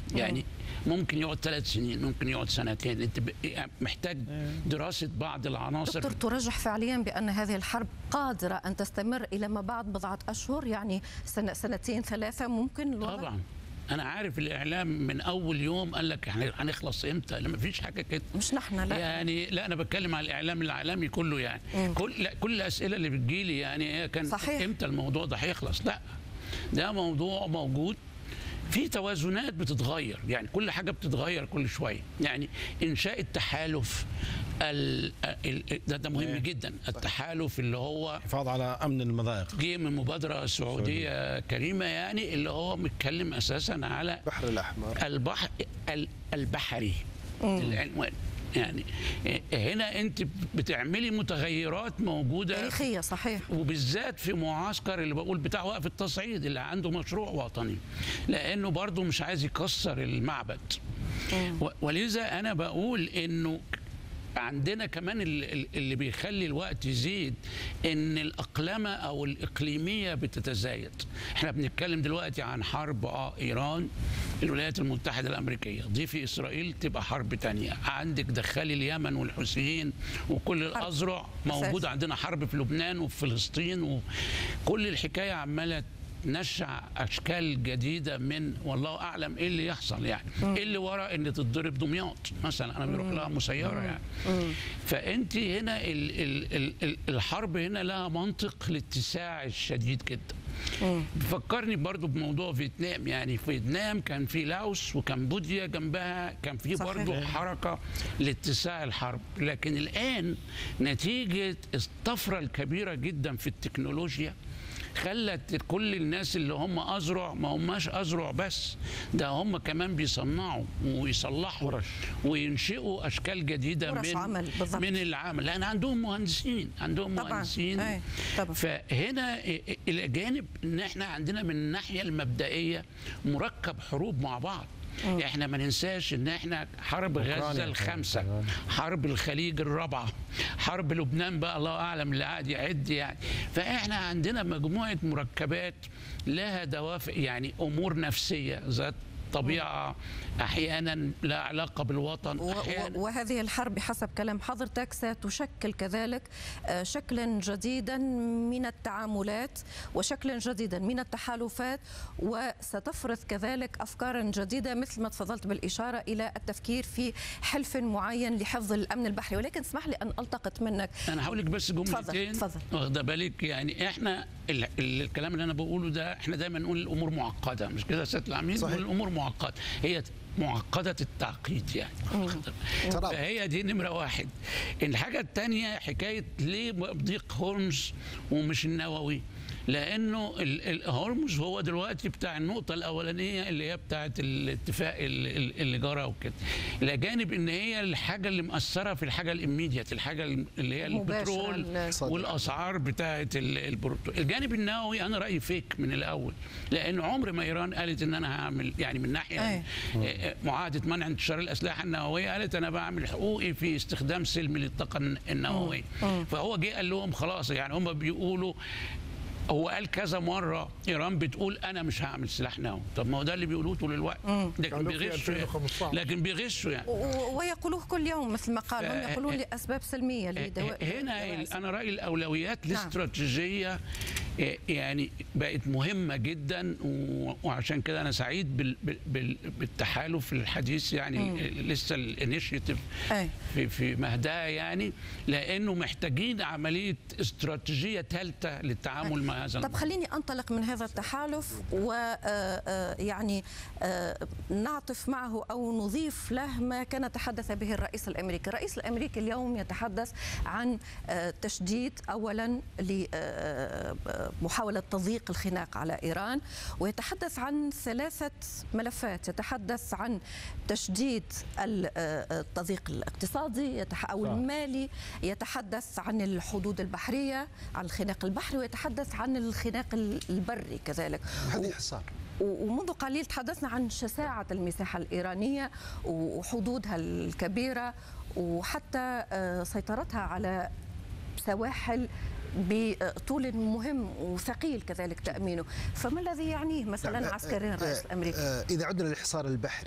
يعني ممكن يقعد ثلاث سنين ممكن يقعد سنتين انت ب- يعني محتاج دراسه بعض العناصر دكتور ترجح فعليا بأن هذه الحرب قادرة أن تستمر إلى ما بعد بضعة أشهر يعني سنة سنتين ثلاثة ممكن الوضع؟ طبعا انا عارف الاعلام من اول يوم قال لك هن- هنخلص امتى لا مفيش حاجه كده مش نحن لا يعني لا انا بتكلم على الاعلام العالمي كله يعني مم. كل لا كل الاسئله اللي بتجيلي يعني هي كان صحيح. امتى الموضوع ده هيخلص لا ده موضوع موجود في توازنات بتتغير يعني كل حاجه بتتغير كل شويه يعني انشاء التحالف ال ال ده, ده مهم جدا التحالف اللي هو حفاظ على امن المضايق جه من مبادره سعوديه كريمه يعني اللي هو متكلم اساسا على البحر الاحمر البحر ال- البحري العنوان يعني هنا انت بتعملي متغيرات موجوده تاريخية صحيح وبالذات في معسكر اللي بقول بتاع وقف التصعيد اللي عنده مشروع وطني لانه برضه مش عايز يكسر المعبد و- ولذا انا بقول انه عندنا كمان ال- ال- اللي بيخلي الوقت يزيد ان الاقلمه او الاقليميه بتتزايد احنا بنتكلم دلوقتي عن حرب اه ايران الولايات المتحده الامريكيه ضيفي اسرائيل تبقى حرب تانية عندك دخلي اليمن والحوثيين وكل الاذرع موجود عندنا حرب في لبنان وفي فلسطين وكل الحكايه عماله نشع اشكال جديده من والله اعلم ايه اللي يحصل يعني ايه اللي ورا ان تتضرب دمياط مثلا انا بيروح لها مسيره يعني فانت هنا ال ال ال ال الحرب هنا لها منطق الاتساع الشديد جدا بيفكرني برضو بموضوع فيتنام يعني في فيتنام كان في لاوس وكمبوديا جنبها كان في صحيح. برضو حركه لاتساع الحرب لكن الان نتيجه الطفره الكبيره جدا في التكنولوجيا خلت كل الناس اللي هم أزرع ما هماش أزرع بس ده هم كمان بيصنعوا ويصلحوا ورش. وينشئوا أشكال جديدة ورش من عمل بالضبط. من العمل لأن عندهم مهندسين عندهم طبعاً. مهندسين أي، طبعاً. فهنا الجانب ان احنا عندنا من الناحيه المبدئيه مركب حروب مع بعض احنا ما ننساش ان احنا حرب غزه أوكرانيا. الخامسه حرب الخليج الرابعه حرب لبنان بقى الله اعلم اللي قاعد يعد يعني فاحنا عندنا مجموعه مركبات لها دوافع يعني امور نفسيه ذات طبيعه احيانا لها علاقه بالوطن و- احيانا و- وهذه الحرب بحسب كلام حضرتك ستشكل كذلك آه، شكلا جديدا من التعاملات وشكلا جديدا من التحالفات وستفرض كذلك افكارا جديده مثل ما تفضلت بالاشاره الى التفكير في حلف معين لحفظ الامن البحري ولكن اسمح لي ان التقط منك انا هقول لك بس جملتين اتفضل. واخده بالك يعني احنا ال ال الكلام اللي انا بقوله ده احنا دايما نقول الامور معقده مش كده يا سياده العميد صحيح. نقول الامور معقده هي معقده التعقيد يعني واخدة بالك؟ ترى. فهي دي نمره واحد الحاجه الثانيه حكايه ليه ضيق هرمز ومش النووي لانه ال- ال- هرمز هو دلوقتي بتاع النقطه الاولانيه اللي هي بتاعه الاتفاق ال- ال- اللي جرى وكده الى جانب ان هي الحاجه اللي مأثره في الحاجه الاميديت الحاجه اللي هي مباشرة البترول ال- صدق. والاسعار بتاعه ال- البروتو الجانب النووي انا رايي فيك من الاول لان عمر ما ايران قالت ان انا هعمل يعني من ناحيه أي. آه، معاهده منع انتشار الاسلحه النوويه قالت انا بعمل حقوقي في استخدام سلمي للطاقه النوويه فهو جه قال لهم خلاص يعني هم بيقولوا هو قال كذا مره ايران بتقول انا مش هعمل سلاح نووي طب ما هو ده اللي بيقولوه طول الوقت لكن قالوا في بيغشوا يعني. 2015. لكن بيغشوا يعني و- ويقولوه كل يوم مثل ما قال هم آه، يقولون آه، لاسباب سلميه لدواء هنا دواء ال- انا رايي الاولويات نعم. الاستراتيجيه آه، يعني بقت مهمه جدا و- وعشان كده انا سعيد بال- بال- بال- بالتحالف الحديث يعني لسه الانيشيتيف أي. في في مهدها يعني لانه محتاجين عمليه استراتيجيه ثالثه للتعامل مع هذا طب الموضوع. خليني انطلق من هذا التحالف ويعني نعطف معه او نضيف له ما كان تحدث به الرئيس الامريكي، الرئيس الامريكي اليوم يتحدث عن آه، تشديد اولا لمحاوله تضييق الخناق على ايران ويتحدث عن ثلاثه ملفات، يتحدث عن تشديد ال- آه، التضييق الاقتصادي يتح- او صح. المالي، يتحدث عن الحدود البحريه، عن الخناق البحري ويتحدث عن الخناق البري كذلك. هذه حصار و- ومنذ قليل تحدثنا عن شساعة المساحة الإيرانية وحدودها الكبيرة وحتى آه، سيطرتها على سواحل بطول مهم وثقيل كذلك تأمينه فما الذي يعنيه مثلا عسكريا الرئيس الأمريكي آه، إذا عدنا للحصار البحري